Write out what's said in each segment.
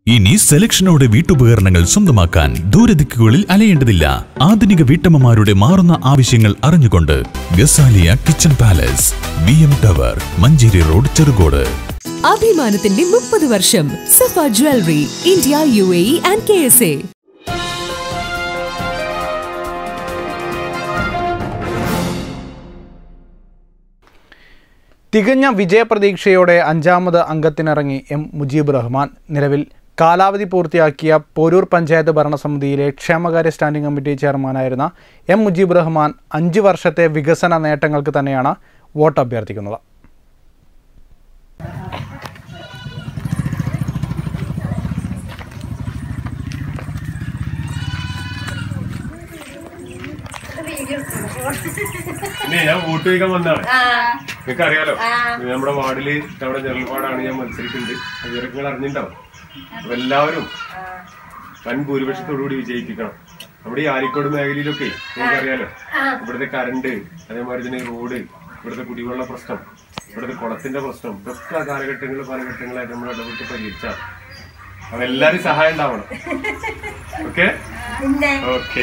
ഇനി സെലക്ഷനോടെ വീട്ടുപകരണങ്ങൾ സ്വന്തമാക്കാൻ ദൂരദിക്കുകളിൽ അലയേണ്ടതില്ല ആധുനിക വീട്ടമ്മമാരുടെ മാറുന്ന ആവശ്യങ്ങൾ അറിഞ്ഞുകൊണ്ട് Gazaliya kitchen palace V M tower Manjeri road Cherukode അഭിമാനത്തിന്റെ മുപ്പത് വർഷം Safa jewellery India U A E and K S A തികഞ്ഞ വിജയപ്രതീക്ഷയോടെ അഞ്ചാമത് അംഗത്തിനിറങ്ങി എം മുജീബ് റഹ്മാൻ നിലവിൽ കാലാവധി പൂർത്തിയാക്കിയ പോരൂർ പഞ്ചായത്ത് ഭരണസമിതിയിലെ ക്ഷേമകാര്യ സ്റ്റാൻഡിംഗ് കമ്മിറ്റി ചെയർമാനായിരുന്ന എം മുജീബ് റഹ്മാൻ അഞ്ച് വർഷത്തെ വികസന നേട്ടങ്ങൾക്ക് തന്നെയാണ് വോട്ട് അഭ്യർത്ഥിക്കുന്നത് പിന്നെ ഞാൻ വോട്ട് ചോദിക്കാൻ വന്നതാണ് നിങ്ങൾക്ക് അറിയാലോ നമ്മുടെ വാർഡില് നമ്മുടെ ജനറൽ വാർഡാണ് ഞാൻ മത്സരിക്കുന്നത് അത് ഇവരൊക്കെ നിങ്ങൾ അറിഞ്ഞിട്ടുണ്ടാവും അപ്പൊ എല്ലാവരും വൻ ഭൂരിപക്ഷത്തോടുകൂടി വിജയിപ്പിക്കണം നമ്മുടെ ഈ ആലിക്കോട് മേഖലയിലൊക്കെ നിങ്ങൾക്ക് അറിയാലോ ഇവിടുത്തെ കറണ്ട് അതേമാതിരി തന്നെ റോഡ് ഇവിടുത്തെ കുടിവെള്ള പ്രശ്നം ഇവിടുത്തെ കുളത്തിന്റെ പ്രശ്നം ഇതൊക്കെ കാലഘട്ടങ്ങളിൽ പല ഘട്ടങ്ങളായിട്ട് നമ്മൾ ഇടപെട്ട് പരിഹരിച്ചാണ് അപ്പൊ എല്ലാരും സഹായം ഉണ്ടാവണം ഓക്കെ ഓക്കെ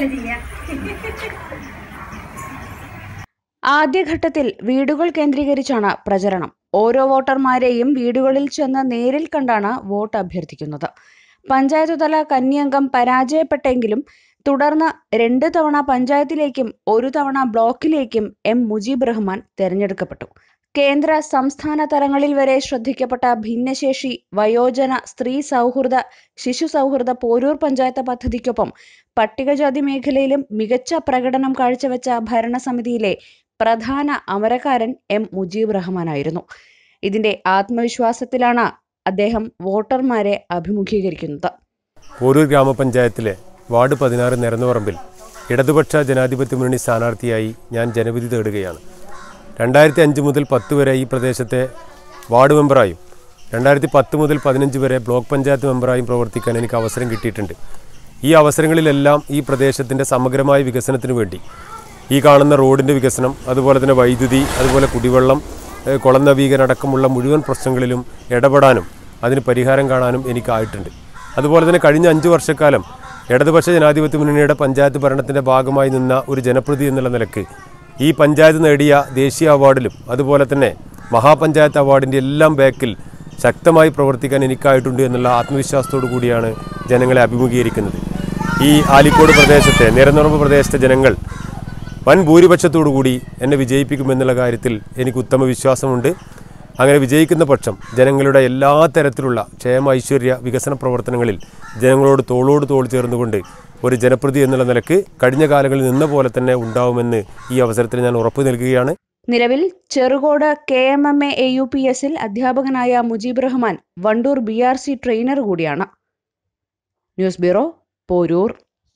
ആദ്യഘട്ടത്തിൽ വീടുകൾ കേന്ദ്രീകരിച്ചാണ് പ്രചരണം ഓരോ വോട്ടർമാരെയും വീടുകളിൽ ചെന്ന് നേരിൽ കണ്ടാണ് വോട്ട് അഭ്യർത്ഥിക്കുന്നത് പഞ്ചായത്ത് തല കന്യംഗം പരാജയപ്പെട്ടെങ്കിലും തുടർന്ന് രണ്ട് തവണ പഞ്ചായത്തിലേക്കും ഒരു തവണ ബ്ലോക്കിലേക്കും എം മുജീബ് റഹ്മാൻ തെരഞ്ഞെടുക്കപ്പെട്ടു കേന്ദ്ര സംസ്ഥാന തലങ്ങളിൽ വരെ ശ്രദ്ധിക്കപ്പെട്ട ഭിന്നശേഷി വയോജന സ്ത്രീ സൗഹൃദ ശിശു സൗഹൃദ പോരൂർ പഞ്ചായത്ത് പദ്ധതിക്കൊപ്പം പട്ടികജാതി മേഖലയിലും മികച്ച പ്രകടനം കാഴ്ചവെച്ച ഭരണസമിതിയിലെ പ്രധാന അമരക്കാരൻ എം മുജീബ് റഹ്മാനായിരുന്നു ഇതിന്റെ ആത്മവിശ്വാസത്തിലാണ് അദ്ദേഹം വോട്ടർമാരെ അഭിമുഖീകരിക്കുന്നത് പോരൂർ ഗ്രാമപഞ്ചായത്തിലെ വാർഡ് പതിനാറ് നിരന്നുപറമ്പിൽ ഇടതുപക്ഷ ജനാധിപത്യ മുന്നണി സ്ഥാനാർത്ഥിയായി ഞാൻ ജനവിധി തേടുകയാണ് രണ്ടായിരത്തി അഞ്ച് മുതൽ പത്ത് വരെ ഈ പ്രദേശത്തെ വാർഡ് മെമ്പറായും രണ്ടായിരത്തി പത്ത് മുതൽ പതിനഞ്ച് വരെ ബ്ലോക്ക് പഞ്ചായത്ത് മെമ്പറായും പ്രവർത്തിക്കാൻ എനിക്ക് അവസരം കിട്ടിയിട്ടുണ്ട് ഈ അവസരങ്ങളിലെല്ലാം ഈ പ്രദേശത്തിൻ്റെ സമഗ്രമായ വികസനത്തിന് വേണ്ടി ഈ കാണുന്ന റോഡിൻ്റെ വികസനം അതുപോലെ തന്നെ വൈദ്യുതി അതുപോലെ കുടിവെള്ളം ഏഹ് കുളം നവീകരണം അടക്കമുള്ള മുഴുവൻ പ്രശ്നങ്ങളിലും ഇടപെടാനും അതിന് പരിഹാരം കാണാനും എനിക്കായിട്ടുണ്ട് അതുപോലെ തന്നെ കഴിഞ്ഞ അഞ്ച് വർഷക്കാലം ഇടതുപക്ഷ ജനാധിപത്യ മുന്നണിയുടെ പഞ്ചായത്ത് ഭരണത്തിൻ്റെ ഭാഗമായി നിന്ന ഒരു ജനപ്രതി എന്നുള്ള നിലക്ക് ഈ പഞ്ചായത്ത് നേടിയ ദേശീയ അവാർഡിലും അതുപോലെ തന്നെ മഹാപഞ്ചായത്ത് അവാർഡിൻ്റെ എല്ലാം ബാക്കിൽ ശക്തമായി പ്രവർത്തിക്കാൻ എനിക്കായിട്ടുണ്ട് എന്നുള്ള ആത്മവിശ്വാസത്തോടു കൂടിയാണ് ജനങ്ങളെ അഭിമുഖീകരിക്കുന്നത് ഈ ആലിക്കോട് പ്രദേശത്തെ നിരന്നുറമ്പ് പ്രദേശത്തെ ജനങ്ങൾ വൻ ഭൂരിപക്ഷത്തോടു കൂടി എന്നെ വിജയിപ്പിക്കുമെന്നുള്ള കാര്യത്തിൽ എനിക്ക് ഉത്തമ വിശ്വാസമുണ്ട് അങ്ങനെ വിജയിക്കുന്ന പക്ഷം ജനങ്ങളുടെ എല്ലാ തരത്തിലുള്ള ക്ഷേമ ഐശ്വര്യ വികസന പ്രവർത്തനങ്ങളിൽ ജനങ്ങളോട് തോളോട് തോൾ ചേർന്നുകൊണ്ട് ഒരു ജനപ്രതി എന്നുള്ള നിലക്ക് കഴിഞ്ഞ കാലങ്ങളിൽ നിന്ന പോലെ തന്നെ ഉണ്ടാവുമെന്ന് ഈ അവസരത്തിൽ ഞാൻ ഉറപ്പു നൽകുകയാണ് നിലവിൽ Cherukode K M M A A U P എസിൽ അധ്യാപകനായ Mujeeb Rahman Wandoor B R C trainer കൂടിയാണ് ന്യൂസ് ബ്യൂറോ പോരൂർ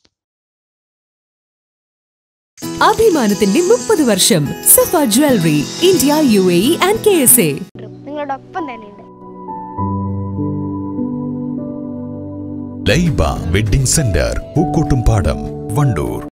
അഭിമാനത്തിന്റെ മുപ്പത് വർഷം Safa jewellery India U A E and K S A നിങ്ങളോടൊപ്പം തന്നെയുണ്ട് ലൈബ വെഡിംഗ് സെന്റർ പൂക്കോട്ടുംപാടം വണ്ടൂർ